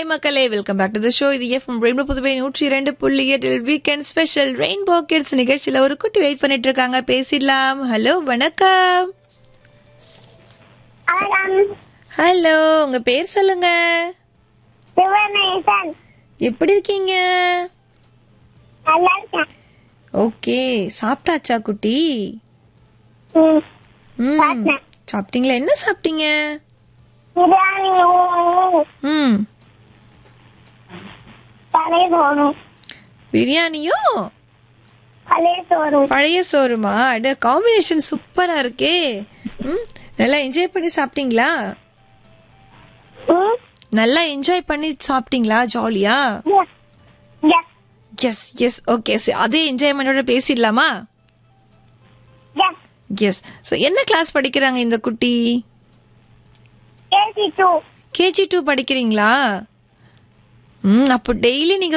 Hi மக்களே welcome back to the show இது FM rainbow Puduvai நூற்றி இரண்டு புள்ளி எட்டில் வீக்கெண்ட் ஸ்பெஷல் ரெயின்போ கிட்ஸ் நிகழ்ச்சியில் ஒரு குட்டி வெயிட் பண்ணிட்டு இருக்காங்க பேசிடலாம் ஹலோ வணக்கம் வணக்கம் ஹலோ உங்க பேர் சொல்லுங்க சிவநேசன் எப்படி இருக்கீங்க நல்லா இருக்கேன் ஓகே சாப்பிட்டாச்சா குட்டி ம், ம் சாப்பிட்டேன். சாப்பிட்டீங்களா என்ன சாப்பிட்டீங்க பிரியாணி ம் பழைய சோறும் பிரியாணியும் பழைய சோறும் பழைய சோறுமா அட காம்பினேஷன் சூப்பரா இருக்கே ம் நல்லா என்ஜாய் பண்ணி சாப்பிட்டீங்களா ம், நல்லா என்ஜாய் பண்ணி சாப்பிட்டீங்களா ஜாலியா yes, yes, yes yes okay அதே என்ஜாய்மெண்டோட பேசிடலாமா yes. எஸ் ஸோ என்ன கிளாஸ் படிக்கிறாங்க இந்த குட்டி KG2. கேஜி டூ படிக்கிறீங்களா ம் அப்போ டெய்லி நீங்க